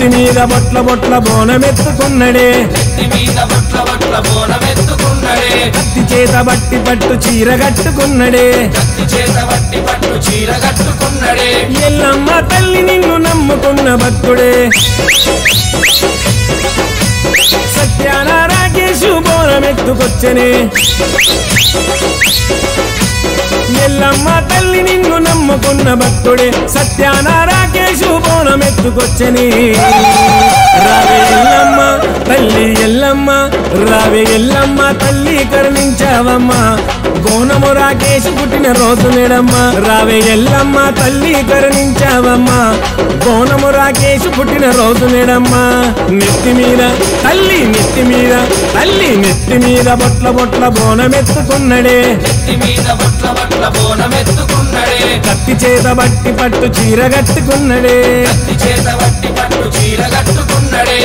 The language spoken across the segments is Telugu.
నెత్తి మీద బొట్ల బొట్ల బోనమెత్తుకున్నడే నెత్తి మీద బొట్ల బొట్ల బోనమెత్తుకున్నడే కత్తి చేత బట్టి పట్టు చీర కట్టుకున్నడే కత్తి చేత బట్టి పట్టు చీర కట్టుకున్నడే ఎల్లమ్మ తల్లి నిన్ను నమ్ముకున్న భక్తుడే సత్యాన రాకేశు బోనమెత్తుకొచ్చనే ఎల్లమ్మ తల్లి నిన్ను నమ్ముకున్న భక్తుడే సత్యాన రాకేశు బోనమెత్తుకొచ్చని రావే ఎల్లమ్మ తల్లి ఎల్లమ్మ రావే ఎల్లమ్మ తల్లి కరుణించావమ్మా బోనము రాకేశు పుట్టిన రోజు నేడమ్మా రావే ఎల్లమ్మ తల్లి కరుణించావమ్మా బోనము రాకేశు పుట్టిన రోజు నేడమ్మా నెత్తి మీద తల్లి నెత్తి మీద తల్లి నెత్తి మీద బొట్ల బొట్ల బోనమెత్తుకున్నడే నెత్తి మీద బొట్ల బొట్ల బోనమెత్తుకున్నడే కత్తి చేత బట్టి పట్టు చీర కట్టుకున్నడే కత్తి చేత బట్టి పట్టు చీర కట్టుకున్నడే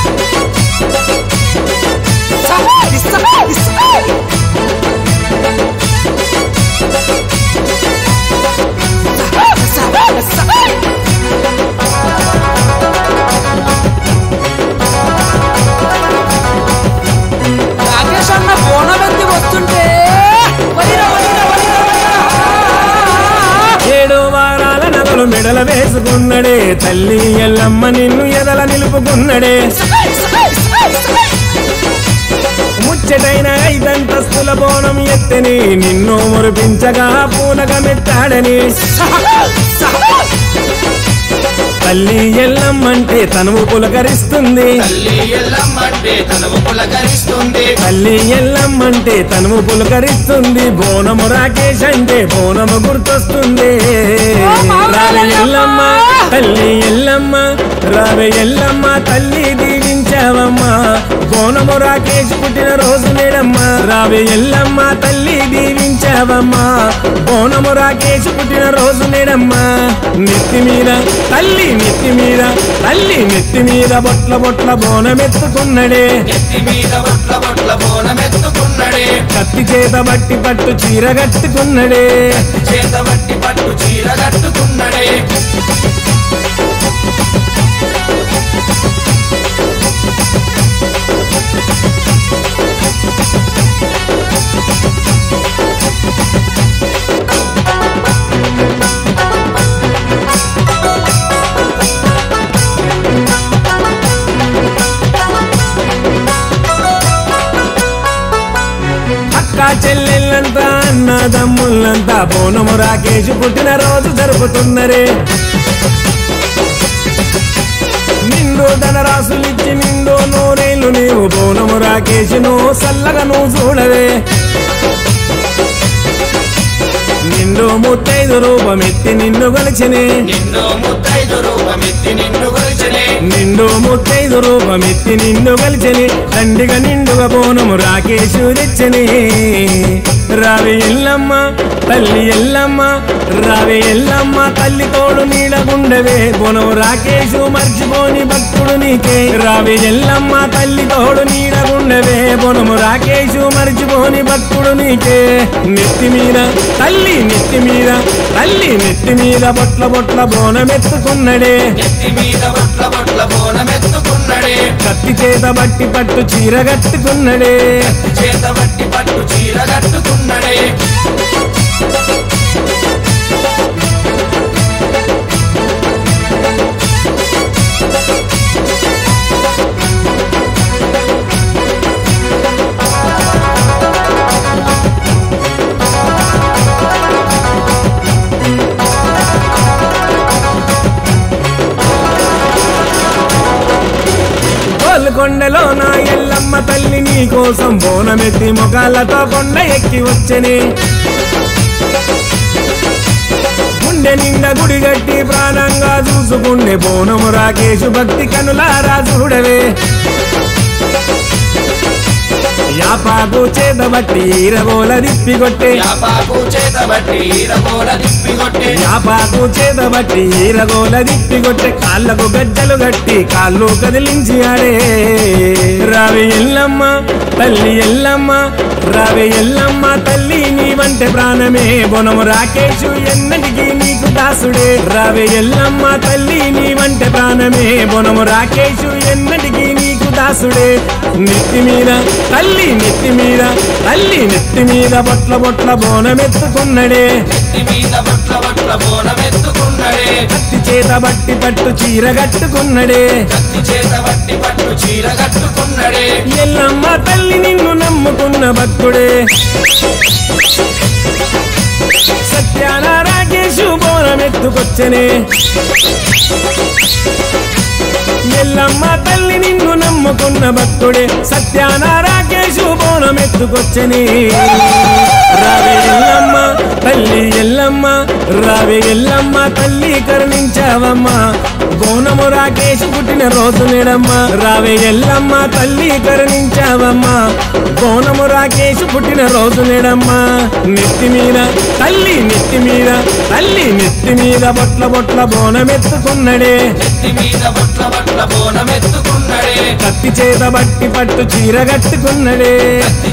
రాకేష్ అన్న బోనం ఎత్తి వస్తుంటే వలిరా, వలిరా, వలిరా, వలిరా. ఏడు వారాల నగలు మెడల వేసుకున్నడే తల్లి ఎల్లమ్మ నిన్ను ఎదల నిలుపుకున్నడే ముచ్చటైన ఐదంతస్తుల బోనం ఎత్తని నిన్ను మురిపించగా పూనకమెత్తాడని తల్లి ఎల్లమ్మంటే తనువు పులకరిస్తుంది తల్లి ఎల్లమ్మంటే తనవు పులకరిస్తుంది తల్లి ఎల్లమ్మంటే తనువు పులకరిస్తుంది బోనము రాకేష్ అంటే బోనము గుర్తొస్తుంది రావే ఎల్లమ్మ తల్లి ఎల్లమ్మ రావే ఎల్లమ్మ తల్లి దీవించావమ్మా బోనము రాకేష్ పుట్టిన రోజు నేడమ్మా రావే ఎల్లమ్మ తల్లి దీవించావమ్మా బోనము రాకేష్ పుట్టిన రోజు నేడమ్మా నెత్తి మీద తల్లి నెత్తి మీద తల్లి నెత్తి మీద బొట్ల బొట్ల బోనమెత్తుకున్నడే నెత్తి మీద బొట్ల బొట్ల బోనమెత్తుకున్నడే కత్తి చేత బట్టి పట్టు చీర కట్టుకున్నడే చేత బట్టి పట్టు చీర కట్టుకున్నడే అక్క చెల్లెళ్ళంతా అన్నదమ్ముళ్ళంతా బోనము రాకేష్ పుట్టిన రోజు జరుపుతున్నరే నిండు ధనరాశులిచ్చి నిండు నూరేళ్ళు నీవు బోనము రాకేష్ నువ్వు సల్లగా నువ్వు చూడవే నిండు ముత్తైదు రూపమెత్తి నిన్ను గొలిచినే నిన్ను ముత్తైదు రూపమెత్తి నిన్ను కొలిచనే నిండు ముత్తైదు రూపమెత్తి నిన్ను కలిచని దండిగా నిండుగా బోనము రాకేశు తెచ్చని రావి ఎల్లమ్మ తల్లి ఎల్లమ్మ రావి ఎల్లమ్మ తల్లి తోడు నీడగుండవే బోనము రాకేశు మర్చిపోని భక్తుడు నీకే రావి ఎల్లమ్మ తల్లి తోడు నీడగుండవే బోనము రాకేశు మర్చిపోని భక్తుడు నీకే నెత్తి మీద తల్లి నెత్తి మీద తల్లి నెత్తి మీద బొట్ల బొట్ల బోనమెత్తుకున్నడే నెత్తి మీద బొట్ల బొట్ల బోనమెత్తుకున్నడే కత్తి చేత బట్టి పట్టు చీర కట్టుకున్నడే చేత బట్టి పట్టు చీర కట్టుకున్నడే గోల్కొండలో నా ఎల్లమ్మ తల్లి నీ కోసం బోనమెత్తి మొగాలతో కొండ ఎక్కి వచ్చని గుండె నిండా గుడి గట్టి ప్రాణంగా చూసుకుండే బోనము రాకేశు భక్తి కనులారా చూడవే యాపాకు చేత బట్టి ఈరగోల దిప్పి కొట్టే యాపాకు చేత బట్టి ఈరగోల దిప్పి కొట్టే యాపాకు చేత బట్టి ఈరగోల దిప్పి కొట్టే కాళ్ళకు గజ్జలు గట్టి కాళ్ళు కదిలించి ఆడే రావి ఎల్లమ్మ తల్లి ఎల్లమ్మ రావి ఎల్లమ్మ తల్లి నీ వంటే ప్రాణమే బొనము రాకేషు ఎన్నటికీ నీకు దాసుడే రావే ఎల్లమ్మ తల్లి నీ వంట ప్రాణమే బొనము రాకేషు ఎన్నటికీ నీకు దాసుడే నెత్తి మీద తల్లి నెత్తి మీద తల్లి నెత్తి మీద బొట్ల బొట్ల బోనమెత్తుకున్నడే నెత్తి మీద బొట్ల బొట్ల బోనమెత్తుకున్నడే కత్తి చేత బట్టి పట్టు చీర కట్టుకున్నడే కత్తి చేత బట్టి పట్టు చీర కట్టుకున్నడే ఎల్లమ్మ తల్లి నిన్ను నమ్ముకున్న భక్తుడే సత్యాన రాకేషు బోనమెత్తుకొచ్చనే ఎల్లమ్మ తల్లి నిన్ను నమ్ముకున్న భక్తుడే సత్యాన రాకేషు బోనమెత్తుకొచ్చని రావే ఎల్లమ్మ తల్లి ఎల్లమ్మ రావే ఎల్లమ్మ తల్లి కరుణించావమ్మా బోనము రాకేష్ పుట్టిన రోజు నేడమ్మా రావే ఎల్లమ్మ తల్లి కరుణించావమ్మా బోనము రాకేష్ పుట్టిన రోజు నేడమ్మా నెత్తి మీద తల్లి నెత్తి మీద తల్లి నెత్తి మీద బొట్ల బొట్ల బోనమెత్తుకున్నడే నెత్తి మీద బొట్ల బొట్ల బోనమెత్తుకున్నడే కత్తి చేత బట్టి పట్టు చీర కట్టుకున్నడే కత్తి